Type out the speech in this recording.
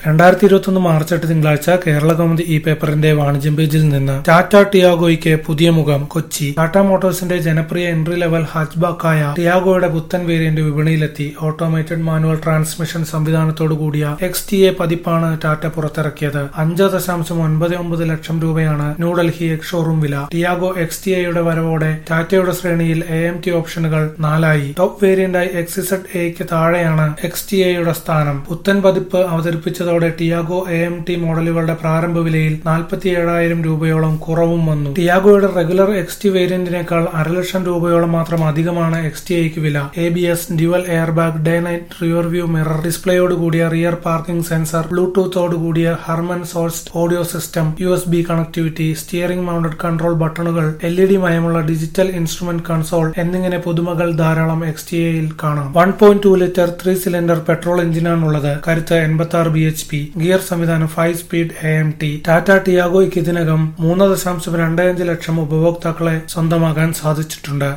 രണ്ടായിരത്തി ഇരുപത്തൊന്ന് മാർച്ച് എട്ട് തിങ്കളാഴ്ച കേരള കൗമുദി ഈ പേപ്പറിന്റെ വാണിജ്യം പേജിൽ നിന്ന് ടാറ്റ ടിയാഗോയ്ക്ക് പുതിയ മുഖം കൊച്ചി ടാറ്റ മോട്ടോഴ്സിന്റെ ജനപ്രിയ എൻട്രി ലെവൽ ഹാച്ച്ബാക്കായ ടിയാഗോയുടെ പുത്തൻ വേരിയന്റ് വിപണിയിലെത്തി ഓട്ടോമേറ്റഡ് മാനുവൽ ട്രാൻസ്മിഷൻ സംവിധാനത്തോടു കൂടിയ എക്സ് ടി എ പതിപ്പാണ് ടാറ്റ പുറത്തിറക്കിയത് അഞ്ച് ദശാംശം ഒൻപത് ഒമ്പത് ലക്ഷം രൂപയാണ് ന്യൂഡൽഹി എക്സ് ഷോറൂം വില ടിയാഗോ എക്സ് ടി എയുടെ വരവോടെ ടാറ്റയുടെ ശ്രേണിയിൽ എ എം ടി ഓപ്ഷനുകൾ നാലായി ടോപ്പ് വേരിയന്റായി എക്സിസഡ് എക്ക് താഴെയാണ് എക്സ് ടി എയുടെ സ്ഥാനം പുത്തൻ പതിപ്പ് അവതരിപ്പിച്ചതോടെ ടിയാഗോ എ എം ടി മോഡലുകളുടെ പ്രാരംഭ വിലയിൽ നാൽപ്പത്തി ഏഴായിരം രൂപയോളം കുറവും വന്നു ടിയാഗോയുടെ റെഗുലർ എക്സ് ടി വേരിയന്റിനേക്കാൾ അരലക്ഷം രൂപയോളം മാത്രം അധികമാണ് എക്സ് ടി ഐക്ക് വില A B S dual air bag day night rear view mirror ഡിസ്പ്ലേയോട് കൂടിയ റിയർ പാർക്കിംഗ് സെൻസർ ബ്ലൂടൂത്തോട് കൂടിയ Harman sourced audio system U S B connectivity steering mounted control ബട്ടണുകൾ എൽ ഇ ഡി മയമുള്ള ഡിജിറ്റൽ ഇൻസ്ട്രുമെന്റ് കൺസോൾ എന്നിങ്ങനെ പുതുമകൾ ധാരാളം X T എയിൽ കാണാം one point two litre three cylinder petrol എഞ്ചിനാണുള്ളത് കരുത്ത് എൺപത്തി ആറ് ബി എച്ച് പി ഗിയർ സംവിധാനം five speed A M T Tata ടിയാഗോയ്ക്ക് ഇതിനകം മൂന്ന് ദശാംശം രണ്ട് അഞ്ച് ലക്ഷം ഉപഭോക്താക്കളെ സ്വന്തമാക്കാൻ സാധിച്ചിട്ടുണ്ട്